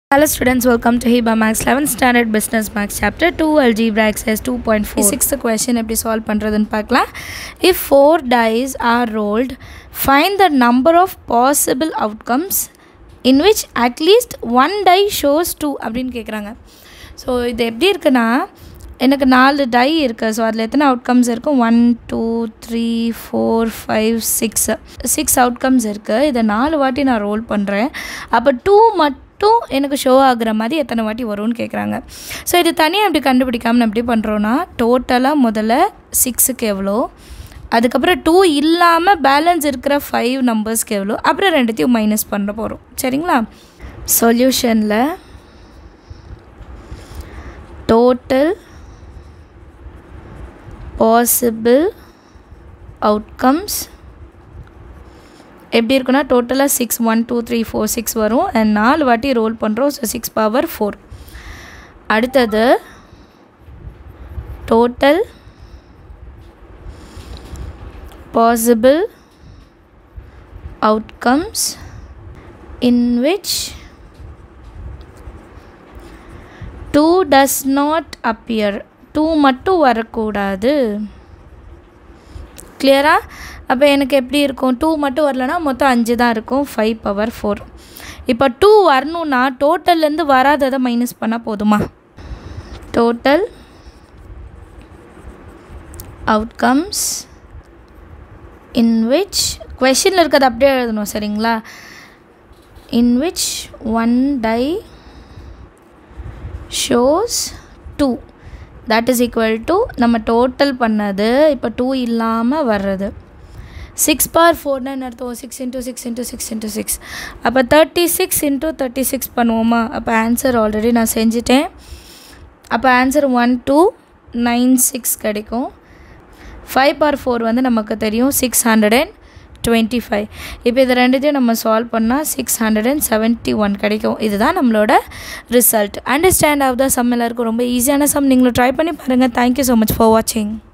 Hello students, welcome to Hiba Max 11th Standard Business Max Chapter 2 Algebra Exercise 2.4 Sixth question எப்படி solve பண்ணுறதுன்னு பார்க்கலாம் If four dice are rolled, find the number of possible outcomes in which at least one die shows two அப்படின்னு கேட்குறாங்க so இது எப்படி இருக்குன்னா எனக்கு நாலு டை இருக்குது ஸோ அதில் எத்தனை அவுட்கம்ஸ் இருக்கும் one two three four five six six outcomes இருக்குது இதை நாலு வாட்டி நான் ரோல் பண்ணுறேன் அப்போ டூ மட்டும் எனக்கு ஷோ ஆகுற மாதிரி எத்தனை வாட்டி வரும்னு கேட்குறாங்க ஸோ இது தனியாக எப்படி கண்டுபிடிக்காமல் எப்படி பண்ணுறோன்னா டோட்டலாக முதல்ல சிக்ஸுக்கு எவ்வளோ அதுக்கப்புறம் டூ இல்லாமல் பேலன்ஸ் இருக்கிற ஃபைவ் நம்பர்ஸ்க்கு எவ்வளோ அப்புறம் ரெண்டுத்தையும் மைனஸ் பண்ண போகிறோம் சரிங்களா சொல்யூஷனில் டோட்டல் பாசிபிள் அவுட்கம்ஸ் எப்படி இருக்குன்னா டோட்டலாக six one two three four six வரும் அண்ட் நாலு வாட்டி ரோல் பண்ணுறோம் ஸோ சிக்ஸ் பவர் ஃபோர் அடுத்தது total possible outcomes in which two does not appear two மட்டும் வரக்கூடாது கிளியரா அப்போ எனக்கு எப்படி இருக்கும் டூ மட்டும் வரலனா மொத்தம் அஞ்சு தான் இருக்கும் ஃபைவ் பவர் ஃபோர் இப்போ டூ வரணுன்னா டோட்டல்லேருந்து வராததை மைனஸ் பண்ணால் போதுமா டோட்டல் அவுட்கம்ஸ் இன் விச் கொஷினில் இருக்கிறது அப்படியே எழுதணும் சரிங்களா in which one die shows two that is equal to நம்ம டோட்டல் பண்ணது இப்போ டூ இல்லாமல் வர்றது சிக்ஸ் பார் ஃபோர்னா என்ன அர்த்தம் six into six into six into six அப்போ thirty six into thirty six பண்ணுவோமா அப்போ ஆன்சர் ஆல்ரெடி நான் செஞ்சுட்டேன் அப்போ answer one two nine six கிடைக்கும் ஃபைவ் பார் ஃபோர் வந்து நமக்கு தெரியும் six hundred and twenty five இப்போ இது ரெண்டுத்தையும் நம்ம சால்வ் பண்ணால் six hundred and seventy one கிடைக்கும் இதுதான் நம்மளோட result understand of the sum எல்லாருக்கும் ரொம்ப ஈஸியான சம் நீங்களும் ட்ரை பண்ணி பாருங்கள் தேங்க்யூ ஸோ மச் ஃபார் வாட்சிங்